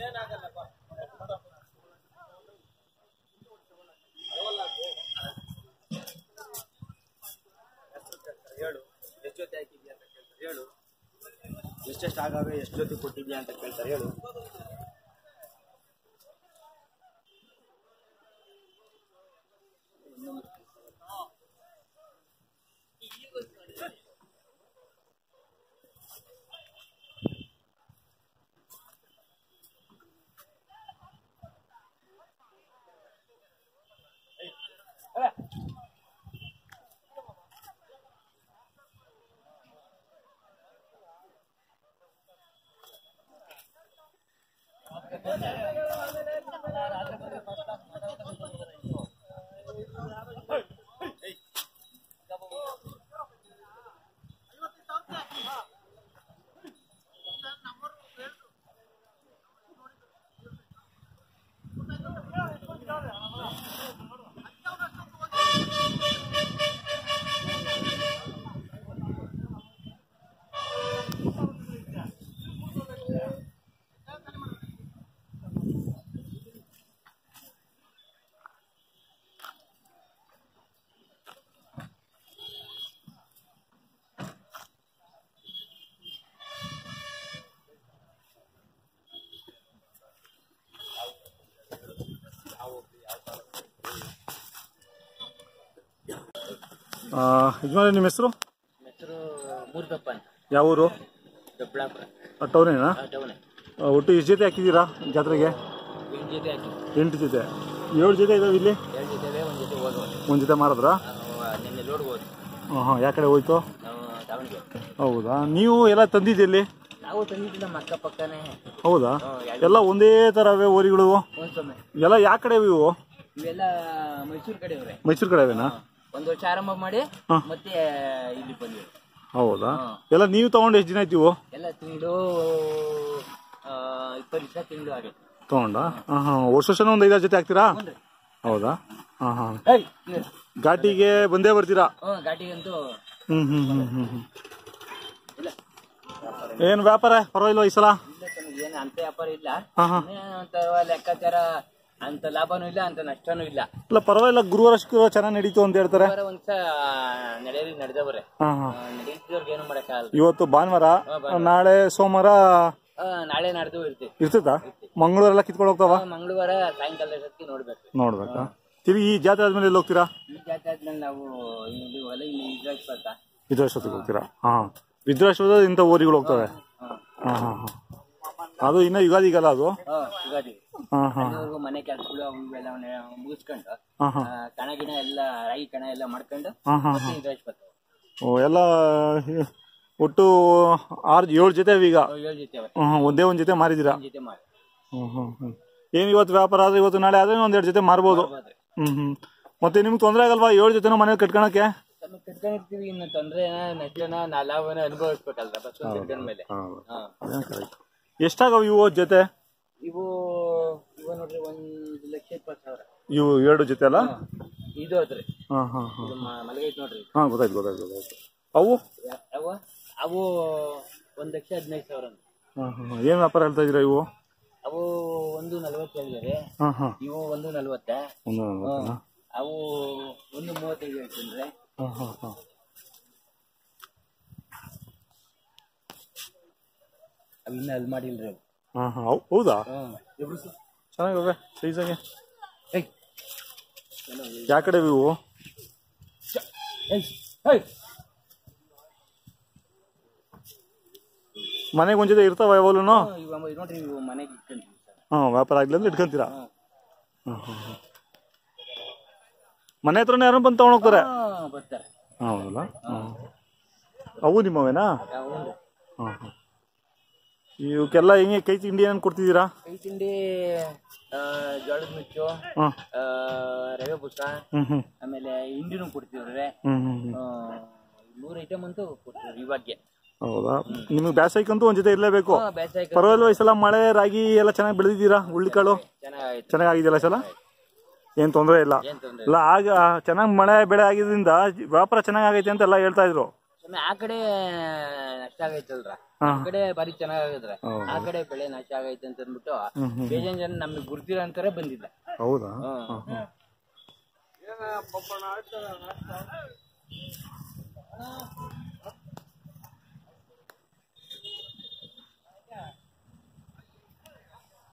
ಹೇಳು ಎಷ್ಟು ಜೊತೆ ಹಾಕಿದ್ಯಾ ಅಂತ ಕೇಳ್ತಾರೆ ಹೇಳು ಎಷ್ಟೆಷ್ಟು ಆಗಾವೆ ಎಷ್ಟು ಜೊತೆ ಕೊಟ್ಟಿದ್ಯಾ ಅಂತ ಕೇಳ್ತಾರೆ ಹೇಳು ಯಜಮಾನ ನಿಮ್ಮ ಹೆಸರು ಹೆಸರು ಮೂರ್ದಪ್ಪ ಅಂತ ಯಾವ ಊರು ದೊಡ್ಡಬಳ್ಳಾಪುರ ಟೌನೇನಾ ಟೌನ್ ಒಟ್ಟು ಎಷ್ಟು ಜೊತೆ ಹಾಕಿದ್ದೀರಾ ಜಾತ್ರೆಗೆ ಎಂಟು ಜೊತೆ ಹಾಕಿ ಎಂಟು ಜೊತೆ ಏಳು ಜೊತೆ ಇದಾವೆ ಇಲ್ಲಿ ಎರಡು ಜೊತೆ ಒಂದು ಜೊತೆ ಹೋಗುವ ಒಂದು ಜೊತೆ ಮಾರಿದ್ರಾ ನಾವು ನಿನ್ನೆ ಲೋಡ್ ಹೋದ್ವಿ ಹಾಂ ಹಾಂ ಯಾವ ಕಡೆ ಹೋಯ್ತು ನಾವು ದಾವಣಗೆರೆ ಹೌದಾ ನೀವು ಎಲ್ಲ ತಂದಿದ್ದೀಲ್ಲಿ ನಾವು ತಂದಿದ್ದು ನಮ್ಮ ಅಕ್ಕಪಕ್ಕನೇ ಹೌದಾ ಹ್ಮ್, ಎರಡು ಎಲ್ಲ ಒಂದೇ ಥರವೇ ಓರಿಗಳು ಒಂದು ಸೊಮ್ಮೆ ಎಲ್ಲ ಯಾವ ಕಡೆ ಇವು ಇವೆಲ್ಲ ಮೈಸೂರು ಕಡೆ ಇವ್ರೆ ಮೈಸೂರು ಕಡೆವೇನಾ ಒಂದು ವರ್ಷ ಆರಂಭ ಮಾಡಿ ಹಾ. ಮತ್ತೆ ಇಲ್ಲಿ ಬಂದ್ವಿ ಹೌದಾ ಹಾ. ಎಲ್ಲ ನೀವು ತಗೊಂಡು ಎಷ್ಟು ದಿನ ಆಯ್ತು ಇವು ಎಲ್ಲ ತಿಂಗಳು ಇಪ್ಪತ್ತು ದಿವಸ ತಿಂಗಳು ಆಗೈತೆ ತಗೊಂಡ ಹಾಂ ಹಾಂ ವರ್ಷ ವರ್ಷನ ಒಂದು ಐದಾರು ಜೊತೆ ಹಾಕ್ತೀರಾ ಹ್ಞೂ ಹೌದಾ ಹಾಂ ಹಾಂ ಏಯ್ ನೀರು. ಘಾಟಿಗೆ ಬಂದೇ ಬರ್ತೀರಾ ಹ್ಞೂ ಗಾಡಿಗಂತೂ ಹ್ಮ್ ಹ್ಮ್ ಹ್ಮ್ ಹ್ಮ್ ಹ್ಮ್ ಇಲ್ಲ ಏನು ವ್ಯಾಪಾರ ಪರವಾಗಿಲ್ವ ಈ ಸಲ ಇಲ್ಲ ತನಗೆ ಏನು ಅಂತ ವ್ಯಾಪಾರ ಇಲ್ಲ ಹಾಂ ಹಾಂ ಇನ್ನೇನೋ ಒಂಥರ ಲೆಕ್ಕಾಚಾರ ಅಂತ ಲಾಭನೂ ಇಲ್ಲ ಅಂತ ನಷ್ಟನೂ ಇಲ್ಲ ಇಲ್ಲ ಪರವಾಗಿಲ್ಲ ಗುರುವಾರ ಶುಕ್ರವಾರ ಚೆನ್ನಾಗಿ ನಡೀತು ಅಂತ ಹೇಳ್ತಾರೆ ವಾರ ಒಂದ್ಸ ನಡೆಯೋದು ನಡೆದವ್ರೆ ಹಾಂ ಹಾಂ ನಡೆದಿದ್ದವ್ರಿಗೆ ಏನು ಮಾಡಕ್ಕಾಗಲ್ಲ ಇವತ್ತು ಭಾನುವಾರ ನಾಳೆ ಸೋಮವಾರ ಆ, ನಾಳೆ ನಡೆದು ಇರ್ತೀವಿ ಇರ್ತೈತಾ ಮಂಗಳೂರೆಲ್ಲ ಕಿತ್ಕೊಂಡು ಹೋಗ್ತಾವ ಮಂಗಳವಾರ ಸಾಯಂಕಾಲ ಸತಿ ನೋಡ್ಬೇಕು ನೋಡ್ಬೇಕಾ ತಿರುಗಿ ಈ ಜಾತ್ರೆ ಆದ್ಮೇಲೆ ಎಲ್ಲಿ ಹೋಗ್ತೀರಾ ಈ ಜಾತಿ ಆದ್ಮೇಲೆ ನಾವು ಇಲ್ಲಿ ಹೊಲ ಇಲ್ಲಿ ಇದ್ರಾಗ್ಸ್ಬೇಕ ವಿದ್ರಾಶ್ವತಿಗೆ ಹೋಗ್ತೀರಾ ಹಾಂ ವಿದ್ರಾಶ್ವದ ಇಂಥ ಊರಿಗಳು ಹೋಗ್ತವೆ ಹಾಂ ಹಾಂ ಹಾಂ ಅದು ಇನ್ನ ಯುಗಾದಿಗಲ್ಲ ಅದು ಯುಗಾದಿ ಹಾಂ ಹಾಂ ಅಲ್ಲಿವರೆಗೂ ಮನೆ ಕೆಲಸಗಳು ಅವು ಇವೆಲ್ಲ ಮುಗಿಸ್ಕೊಂಡು ಹಾಂ ಹಾಂ ಆ, ಕಣ ಗಿಣ ಎಲ್ಲ ರಾಗಿ ಕಣ ಎಲ್ಲ ಮಾಡ್ಕೊಂಡು ಹಾಂ ಹಾಂ ಮತ್ತೆ ಇದ್ರಾಗ್ಸ್ಬೇಕು ಓ ಎಲ್ಲ ಒಟ್ಟು ಆರು ಏಳು ಜೊತೆ ಅವ ಈಗ ಏಳು ಜೊತೆ ಅವ್ರೆ ಹ್ಮ್, ಹ್ಮ್. ಒಂದೇ ಒಂದು ಜೊತೆ ಮಾರಿದ್ದೀರಾ ಒಂದ್ ಜೊತೆ ಮಾಡಿ ಹ್ಮ್ ಹ್ಮ್ ಹ್ಮ್ ಏನು ಇವತ್ತು ವ್ಯಾಪಾರ ಆದ್ರೆ ಇವತ್ತು ನಾಳೆ ಆದ್ರೆ ಒಂದೆರಡು ಜೊತೆ ಮಾರ್ಬೋದು ಹೋದ್ರೆ. ಹ್ಮ್ ಹ್ಮ್ ಮತ್ತೆ ನಿಮ್ಗೆ ತೊಂದರೆ ಆಗಲ್ವಾ ಏಳು ಜೊತೆನೂ ಮನೇಲಿ ಕಟ್ಕೊಳಕ್ಕೆ ನಮ್ಮ ಕಟ್ಕೊಂಡಿರ್ತೀವಿ ಇನ್ನು ತೊಂದ್ರೆನ ನಷ್ಟನ ನಾ ಲಾಭನ ಅನುಭವಿಸ್ಬೇಕಲ್ರ ಬಸ್ ಕಟ್ಕೊಂಡ ಮೇಲೆ ಹಾ ಎಷ್ಟಾಗವ ಇವು ಜೊತೆ ಇವು ಇವ ನೋಡ್ರಿ ಒಂದ್ ಲಕ್ಷ ಇಪ್ಪತ್ತು ಸಾವಿರ ಇವು ಎರಡು ಜೊತೆ ಅಲ್ಲ ಇದು ಅದ್ರಿ ಹಾ ಹಾ ಹಾ ಇದು ಮ- ಮಲಗೈತ್ ನೋಡ್ರಿ ಹಾ ಗೊತ್ತಾಯ್ತು ಗೊತ್ತಾಯ್ತು ಗೊತ್ತಾಯ್ತು ಅವು ಯಾ- ಅವ ಅವು ಒಂದ್ ಲಕ್ಷ ಹದಿನೈದು ಸಾವಿರ ಅಂತ. ಹಾ ಹಾ ಹಾ. ಏನ್ ವ್ಯಾಪಾರ ಹೇಳ್ತಾ ಇದ್ದೀರಾ ಇವು ಅವು ಒಂದು ನಲ್ವತ್ತು ಹೇಳಿದಾರೆ ಹಾ ಹಾ ಇವು ಒಂದು ನಲ್ವತ್ತ ಒಂದು ನಲ್ವತ್ತೇನಾ? ಅವು ಒಂದು ಮೂವತ್ತೈದು ಹೇಳ್ತೀನಿ ಹಾ ಹಾ ಹಾ ಅವು ಇನ್ನ ಅಲ್ಲಿ ಮಾಡಿಲ್ರಿ ಅವು ಹಾ ಹಾ ಹೌ- ಹೌದಾ ಹ್ಮ್ ಚೆನ್ನಾಗವೆ ಸೈಜಾಗೆ ಏಯ್ ಯಾವ ಕಡೆ ಇವು ಏಯ್ ಏಯ್ ಮನೆಗೆ ಒಂದ್ ಜೊತೆ ಇರ್ತಾವ ಯಾವಾಗ್ಲೂ ಇವು ಇವು ನೋಡ್ರಿ ಇವು ಮನೆಗೆ ಇಟ್ಕೊಂತೀವಿ ಸರ್ ಹಾ ವ್ಯಾಪಾರ ಆಗ್ಲಿ ಅಂದ್ರೆ ಇಟ್ಕೊಂತೀರಾ ಹ್ಮ್. ಹಾ ಹಾ ಹಾ ಮನೆ ಹತ್ರನೇ ಯಾರು ಬಂದು ತಗೊಂಡೋಗ್ತಾರೆ ಹಾ, ಬರ್ತಾರೆ ಹೌದಲ್ಲ ಹ್ಮ್. ಅವು ನಿಮ್ಮವೇನಾ ಹ್ಞೂ ಹಾಂ ಹಾಂ ಇವಕ್ಕೆಲ್ಲ ಹೆಂಗೆ ಕೈ ತಿಂಡಿ ಏನೇನು ಕೊಡ್ತಿದ್ದೀರಾ ಕೈ ತಿಂಡಿ ಆ, ಜೋಳದ ನುಚ್ಚು ಹಾಂ ಆ, ರವೆ ಬುಸ ಹ್ಞೂ ಹ್ಞೂ ಆಮೇಲೆ ಹಿಂಡಿನೂ ಕೊಡ್ತೀವ್ರೆ ಹ್ಞೂ ಹ್ಞೂ ಹ್ಞೂ ನೂರು ಐಟಮ್ ಅಂತೂ ಕೊಡ್ತೀವಿ ಇವಾಗೆ ಹೌದಾ ನಿಮಗೆ ಬ್ಯಾಸಾಯ್ಕಂತೂ ಒಂದು ಜೊತೆ ಇರಲೇಬೇಕು ಬೇಸಾಯ ಪರವಾಗಿಲ್ವ ಈ ಸಲ ಮಳೆ ರಾಗಿ ಎಲ್ಲ ಚೆನ್ನಾಗಿ ಬೆಳೆದಿದ್ದೀರಾ ಹುಳ್ಳಿಕಾಳು ಚೆನ್ನಾಗಾಯ್ತು ಚೆನ್ನಾಗಿದೆಯಲ್ಲ ಈ ಸಲ ಏನು ತೊಂದರೆ ಇಲ್ಲ ಏನ್ ತೊಂದ್ರೆ ಇಲ್ಲ ಆಗ ಚೆನ್ನಾಗಿ ಮಳೆ ಬೆಳೆ ಆಗಿದ್ರಿಂದ ವ್ಯಾಪಾರ ಚೆನ್ನಾಗಿ ಆಗೈತೆ ಅಂತ ಎಲ್ಲ ಹೇಳ್ತಾ ಇದ್ರು ಸ್ವಾಮಿ ಆ ಕಡೆ ನಷ್ಟ ಆಗೈತಲ್ರ ಹಾ. ಆ ಕಡೆ ಬಾರಿ ಚೆನ್ನಾಗಾಗದ್ರ ಹೌದು. ಆ ಕಡೆ ಬೆಳೆ ನಾಶ ಆಗೈತೆ ಅಂತ ಅಂದ್ಬಿಟ್ಟು ಹ್ಮ್ ಹ್ಮ್ ಬೇಜಾನ್ ಜನ ನಮಗೆ ಗುರ್ತಿರೋ ಅಂತಾರೆ ಬಂದಿಲ್ಲ ಹೌದಾ ಹಾ. ಹಾ, ಹಾ.